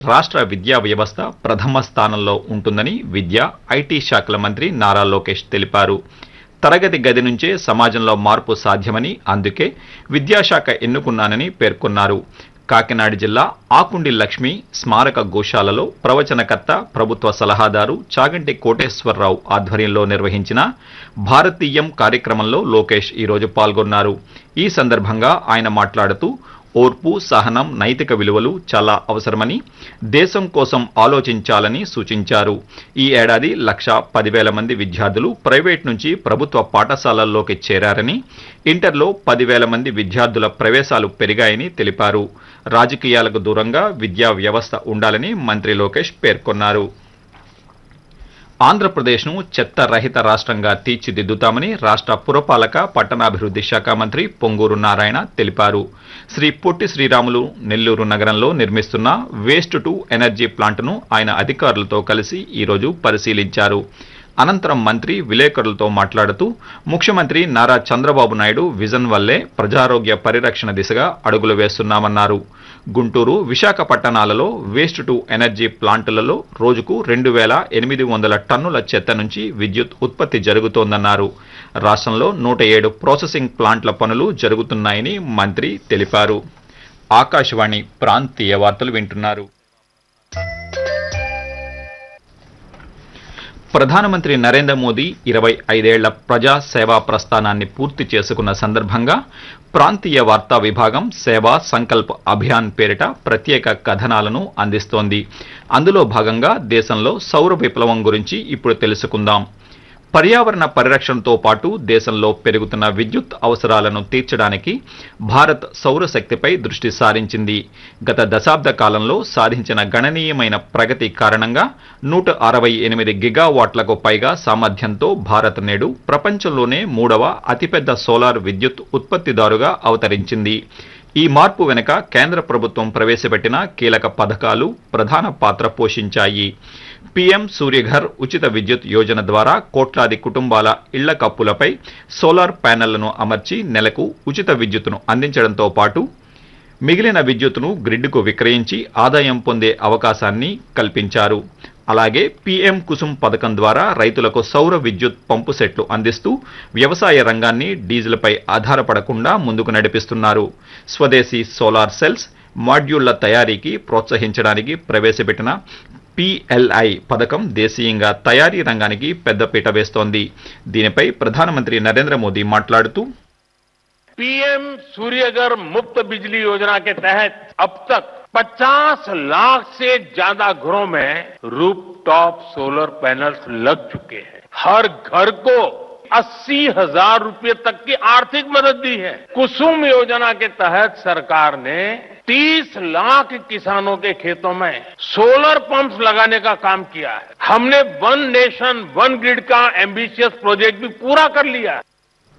రాష్ట్ర విద్యా వ్యవస్థ ప్రథమ స్థానంలో ఉంటుందని విద్యా ఐటీ శాఖల మంత్రి నారా లోకేష్ తెలిపారు తరగతి గది నుంచే సమాజంలో మార్పు సాధ్యమని అందుకే విద్యాశాఖ ఎన్నుకున్నానని పేర్కొన్నారు కాకినాడ జిల్లా ఆకుండి లక్ష్మి స్మారక గోశాలలో ప్రవచనకర్త ప్రభుత్వ సలహాదారు చాగంటి కోటేశ్వరరావు ఆధ్వర్యంలో నిర్వహించిన భారతీయం కార్యక్రమంలో లోకేష్ ఈరోజు పాల్గొన్నారు ఈ సందర్భంగా ఆయన మాట్లాడుతూ ఓర్పు సహనం నైతిక విలువలు చాలా అవసరమని దేశం కోసం ఆలోచించాలని సూచించారు ఈ ఏడాది లక్ష పదివేల మంది విద్యార్థులు ప్రైవేట్ నుంచి ప్రభుత్వ పాఠశాలల్లోకి చేరారని ఇంటర్లో పదివేల మంది విద్యార్థుల ప్రవేశాలు పెరిగాయని తెలిపారు రాజకీయాలకు దూరంగా విద్యా వ్యవస్థ ఉండాలని మంత్రి లోకేష్ పేర్కొన్నారు ఆంధ్రప్రదేశ్ను చెత్త రహిత రాష్ట్రంగా తీర్చిదిద్దుతామని రాష్ట్ర పురపాలక పట్టణాభివృద్ధి శాఖ మంత్రి పొంగూరు నారాయణ తెలిపారు శ్రీ పొట్టి శ్రీరాములు నెల్లూరు నగరంలో నిర్మిస్తున్న వేస్ట్ టు ఎనర్జీ ప్లాంట్ను ఆయన అధికారులతో కలిసి ఈరోజు పరిశీలించారు అనంతరం మంత్రి విలేకరులతో మాట్లాడుతూ ముఖ్యమంత్రి నారా చంద్రబాబు నాయుడు విజన్ వల్లే ప్రజారోగ్య పరిరక్షణ దిశగా అడుగులు వేస్తున్నామన్నారు గుంటూరు విశాఖపట్టణాలలో వేస్ట్ టు ఎనర్జీ ప్లాంటులలో రోజుకు రెండు వేల ఎనిమిది వందల టన్నుల చెత్త నుంచి విద్యుత్ ఉత్పత్తి జరుగుతోందన్నారు రాష్ట్రంలో నూట ఏడు ప్రాసెసింగ్ ప్లాంట్ల పనులు జరుగుతున్నాయని మంత్రి తెలిపారు ఆకాశవాణి ప్రాంతీయ వార్తలు వింటున్నారు ప్రధానమంత్రి నరేంద్ర మోదీ ఇరవై ఐదేళ్ల ప్రజా సేవా ప్రస్థానాన్ని పూర్తి చేసుకున్న సందర్భంగా ప్రాంతీయ వార్తా విభాగం సేవా సంకల్ప్ అభియాన్ పేరిట ప్రత్యేక కథనాలను అందిస్తోంది అందులో భాగంగా దేశంలో సౌర విప్లవం గురించి ఇప్పుడు తెలుసుకుందాం పర్యావరణ పరిరక్షణతో పాటు దేశంలో పెరుగుతున్న విద్యుత్ అవసరాలను తీర్చడానికి భారత్ సౌరశక్తిపై దృష్టి సారించింది గత దశాబ్ద కాలంలో సాధించిన గణనీయమైన ప్రగతి కారణంగా నూట అరవై ఎనిమిది గిగావాట్లకు పైగా సామర్థ్యంతో భారత్ నేడు ప్రపంచంలోనే మూడవ అతిపెద్ద సోలార్ విద్యుత్ ఉత్పత్తిదారుగా అవతరించింది ఈ మార్పు వెనుక కేంద్ర ప్రభుత్వం ప్రవేశపెట్టిన కీలక పథకాలు ప్రధాన పాత్ర పోషించాయి పీఎం సూర్యఘర్ ఉచిత విద్యుత్ యోజన ద్వారా కోట్లాది కుటుంబాల ఇళ్ల కప్పులపై సోలార్ ప్యానెళ్లను అమర్చి నెలకు ఉచిత విద్యుత్తును అందించడంతో పాటు మిగిలిన విద్యుత్తును గ్రిడ్కు విక్రయించి ఆదాయం పొందే అవకాశాన్ని కల్పించారు అలాగే పీఎం కుసుమ్ పథకం ద్వారా రైతులకు సౌర విద్యుత్ పంపు సెట్లు అందిస్తూ వ్యవసాయ రంగాన్ని డీజిల్పై ఆధారపడకుండా ముందుకు నడిపిస్తున్నారు స్వదేశీ సోలార్ సెల్స్ మాడ్యూళ్ల తయారీకి ప్రోత్సహించడానికి ప్రవేశపెట్టిన పిఎల్ఐ పథకం దేశీయంగా తయారీ రంగానికి పెద్దపీట వేస్తోంది దీనిపై ప్రధానమంత్రి నరేంద్ర మోదీ మాట్లాడుతూ पीएम सूर्यघर मुफ्त बिजली योजना के तहत अब तक 50 लाख से ज्यादा घरों में रूफटॉप सोलर पैनल्स लग चुके हैं हर घर को अस्सी हजार रूपये तक की आर्थिक मदद दी है कुसुम योजना के तहत सरकार ने 30 लाख किसानों के खेतों में सोलर पंप्स लगाने का काम किया है हमने वन नेशन वन ग्रिड का एम्बिशियस प्रोजेक्ट भी पूरा कर लिया है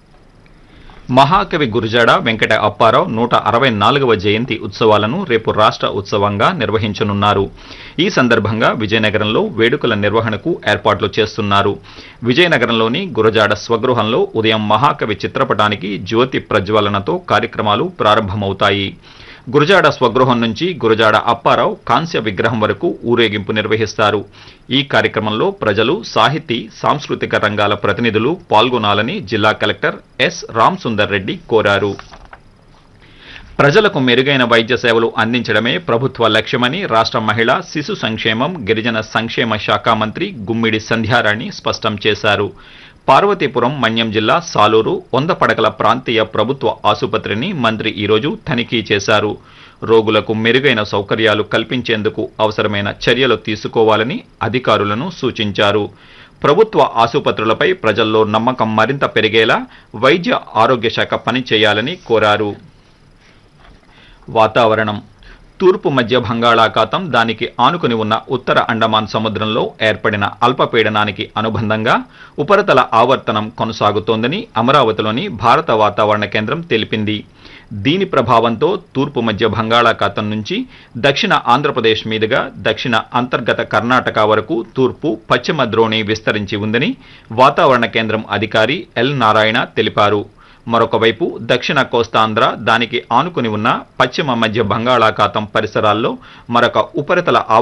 మహాకవి గురజాడ వెంకట అప్పారావు నూట అరవై నాలుగవ జయంతి ఉత్సవాలను రేపు రాష్ట్ర ఉత్సవంగా నిర్వహించనున్నారు ఈ సందర్భంగా విజయనగరంలో వేడుకల నిర్వహణకు ఏర్పాట్లు చేస్తున్నారు విజయనగరంలోని గురజాడ స్వగృహంలో ఉదయం మహాకవి చిత్రపటానికి జ్యోతి ప్రజ్వలనతో కార్యక్రమాలు ప్రారంభమవుతాయి గురజాడ స్వగృహం నుంచి గురజాడ అప్పారావు కాంస్య విగ్రహం వరకు ఊరేగింపు నిర్వహిస్తారు ఈ కార్యక్రమంలో ప్రజలు సాహితీ సాంస్కృతిక రంగాల ప్రతినిధులు పాల్గొనాలని జిల్లా కలెక్టర్ ఎస్ రామ్ సుందర్ రెడ్డి కోరారు ప్రజలకు మెరుగైన వైద్య సేవలు అందించడమే ప్రభుత్వ లక్ష్యమని రాష్ట్ర మహిళా శిశు సంక్షేమం గిరిజన సంక్షేమ శాఖ మంత్రి గుమ్మిడి సంధ్యారాణి స్పష్టం చేశారు పార్వతీపురం మన్యం జిల్లా సాలూరు వంద పడకల ప్రాంతీయ ప్రభుత్వ ఆసుపత్రిని మంత్రి ఈరోజు తనిఖీ చేశారు రోగులకు మెరుగైన సౌకర్యాలు కల్పించేందుకు అవసరమైన చర్యలు తీసుకోవాలని అధికారులను సూచించారు ప్రభుత్వ ఆసుపత్రులపై ప్రజల్లో నమ్మకం మరింత పెరిగేలా వైద్య ఆరోగ్య శాఖ పనిచేయాలని కోరారు వాతావరణం తూర్పు మధ్య బంగాళాఖాతం దానికి ఆనుకుని ఉన్న ఉత్తర అండమాన్ సముద్రంలో ఏర్పడిన అల్పపీడనానికి అనుబంధంగా ఉపరితల ఆవర్తనం కొనసాగుతోందని అమరావతిలోని భారత వాతావరణ కేంద్రం తెలిపింది దీని ప్రభావంతో తూర్పు మధ్య బంగాళాఖాతం నుంచి దక్షిణ ఆంధ్రప్రదేశ్ మీదుగా దక్షిణ అంతర్గత కర్ణాటక వరకు తూర్పు పశ్చిమ ద్రోణి విస్తరించి ఉందని వాతావరణ కేంద్రం అధికారి ఎల్ నారాయణ తెలిపారు మరొక వైపు దక్షిణ కోస్తాంధ్ర దానికి ఆనుకుని ఉన్న పశ్చిమ మధ్య బంగాళాఖాతం పరిసరాల్లో మరొక ఉపరితల